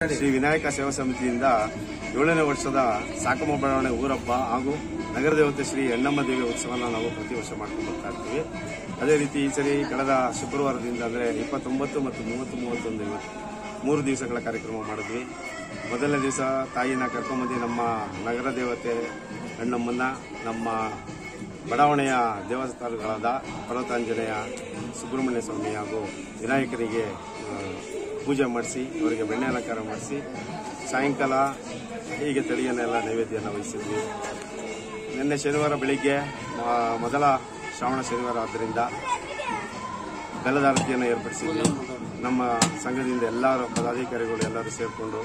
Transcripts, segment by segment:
ಶ್ರೀ ವಿನಾಯಕ ಸೇವಾ ಸಮಿತಿಯಿಂದ ಏಳನೇ ವರ್ಷದ ಸಾಕಮ್ಮ ಬಡಾವಣೆ ಊರಬ್ಬ ಹಾಗೂ ನಗರ ದೇವತೆ ಶ್ರೀ ಎಣ್ಣಮ್ಮ ದೇವಿ ಉತ್ಸವನ ನಾವು ಪ್ರತಿ ವರ್ಷ ಮಾಡ್ಕೊಂಡು ಬರ್ತಾ ಇರ್ತೀವಿ ಅದೇ ರೀತಿ ಈ ಸರಿ ಕಳೆದ ಶುಕ್ರವಾರದಿಂದ ಅಂದರೆ ಇಪ್ಪತ್ತೊಂಬತ್ತು ಮತ್ತು ಮೂವತ್ತು ಮೂವತ್ತೊಂದು ಇವತ್ತು ಮೂರು ದಿವಸಗಳ ಕಾರ್ಯಕ್ರಮ ಮಾಡಿದ್ವಿ ಮೊದಲನೇ ದಿವಸ ತಾಯಿನ ಕರ್ಕೊಂಬಂದು ನಮ್ಮ ನಗರ ದೇವತೆ ಹೆಣ್ಣಮ್ಮನ್ನ ನಮ್ಮ ಬಡಾವಣೆಯ ದೇವಸ್ಥಾನಗಳಾದ ಪರ್ವತಾಂಜನೇಯ ಸುಬ್ರಹ್ಮಣ್ಯ ಸ್ವಾಮಿ ಹಾಗೂ ವಿನಾಯಕರಿಗೆ ಆ, ಪೂಜೆ ಮಾಡಿಸಿ ಅವರಿಗೆ ಬೆಣ್ಣೆ ಅಲಂಕಾರ ಮಾಡಿಸಿ ಸಾಯಂಕಾಲ ಹೀಗೆ ತಳಿಯನ್ನೆಲ್ಲ ನೈವೇದ್ಯನ ವಹಿಸಿದ್ವಿ ನಿನ್ನೆ ಶನಿವಾರ ಬೆಳಿಗ್ಗೆ ಆ, ಮೊದಲ ಶ್ರಾವಣ ಶನಿವಾರ ಆದ್ದರಿಂದ ಬೆಲ್ಲದ ಆರತಿಯನ್ನು ಏರ್ಪಡಿಸಿದ್ವಿ ನಮ್ಮ ಸಂಘದಿಂದ ಎಲ್ಲರೂ ಪದಾಧಿಕಾರಿಗಳು ಎಲ್ಲರೂ ಸೇರಿಕೊಂಡು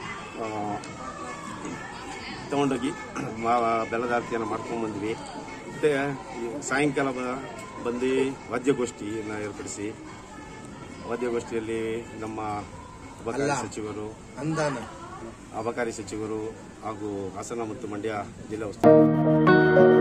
ತಗೊಂಡೋಗಿ ಮಾ- ಬೆಲ್ಲದ ಆರತಿಯನ್ನು ಮಾಡ್ಕೊಂಡು ಬಂದ್ವಿ ಮತ್ತೆ ಈ ಸಾಯಂಕಾಲ ಬ- ಬಂದು ವಾದ್ಯಗೋಷ್ಠಿಯನ್ನು ಏರ್ಪಡಿಸಿ ವಾದ್ಯಗೋಷ್ಠಿಯಲ್ಲಿ ನಮ್ಮ ಅಬಕಾರಿ ಸಚಿವರು ಅಂದಾನ ಅಬಕಾರಿ ಸಚಿವರು ಹಾಗೂ ಹಾಸನ ಮತ್ತು ಮಂಡ್ಯ ಜಿಲ್ಲಾ ಉಸ್ತುವಾರಿ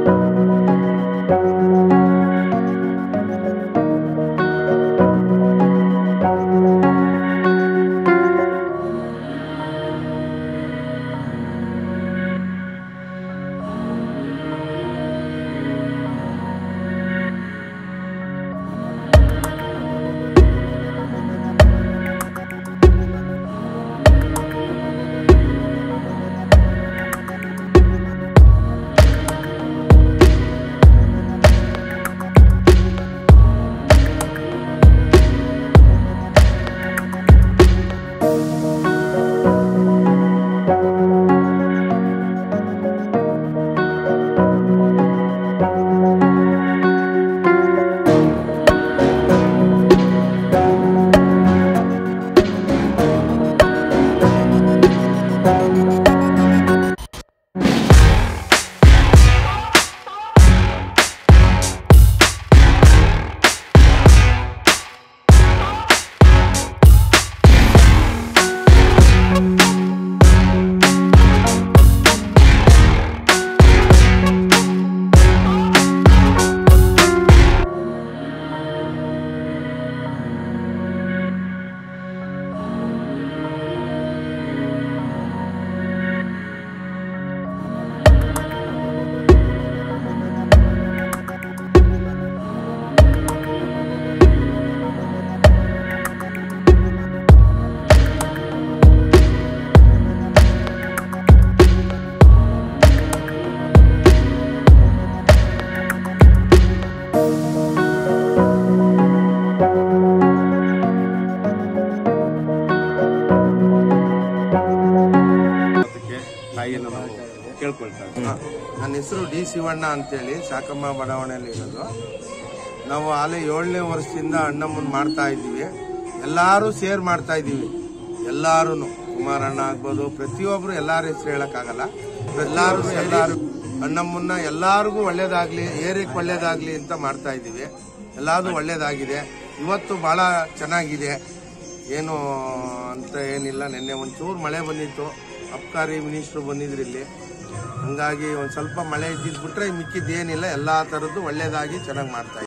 ಅದಕ್ಕೆ ತಾಯಿಯನ್ನು ನಾವು ಕೇಳ್ಕೊಳ್ತಾ ಇದ್ದೀವಿ ನನ್ನ ಹೆಸರು ಡಿ ಶಿವಣ್ಣ ಅಂತೇಳಿ ಸಾಕಮ್ಮ ಬಡಾವಣೆಯಲ್ಲಿ ಇರೋದು ನಾವು ಆಲೆ ಏಳನೇ ವರ್ಷದಿಂದ ಅಣ್ಣಮ್ಮನ್ ಮಾಡ್ತಾ ಇದ್ದೀವಿ ಎಲ್ಲಾರು ಸೇರ್ ಮಾಡ್ತಾ ಇದ್ದೀವಿ ಎಲ್ಲಾರು ಕುಮಾರಣ್ಣ ಆಗ್ಬೋದು ಪ್ರತಿಯೊಬ್ರು ಎಲ್ಲಾರ ಹೆಸರು ಹೇಳಕ್ಕಾಗಲ್ಲ ಎಲ್ಲಾರು ಎಲ್ಲಾರು ಅಣ್ಣಮ್ಮನ್ನ ಎಲ್ಲಾರಿಗೂ ಒಳ್ಳೇದಾಗ್ಲಿ ಏರಿಯಕ್ಕೆ ಒಳ್ಳೇದಾಗ್ಲಿ ಅಂತ ಮಾಡ್ತಾ ಇದ್ದೀವಿ ಎಲ್ಲಾರು ಒಳ್ಳೇದಾಗಿದೆ ಇವತ್ತು ಬಹಳ ಚೆನ್ನಾಗಿದೆ ಏನು ಅಂತ ಏನಿಲ್ಲ ನಿನ್ನೆ ಒಂಚೂರು ಮಳೆ ಬಂದಿತ್ತು ಅಬ್ಕಾರಿ ಮಿನಿಸ್ಟ್ರು ಬಂದಿದ್ರು ಇಲ್ಲಿ ಹಂಗಾಗಿ ಒಂದು ಸ್ವಲ್ಪ ಮಳೆ ಇದ್ದಿದ್ದು ಬಿಟ್ರೆ ಮಿಕ್ಕಿದ್ದು ಏನಿಲ್ಲ ಎಲ್ಲಾ ಥರದ್ದು ಒಳ್ಳೇದಾಗಿ ಚೆನ್ನಾಗಿ ಮಾಡ್ತಾ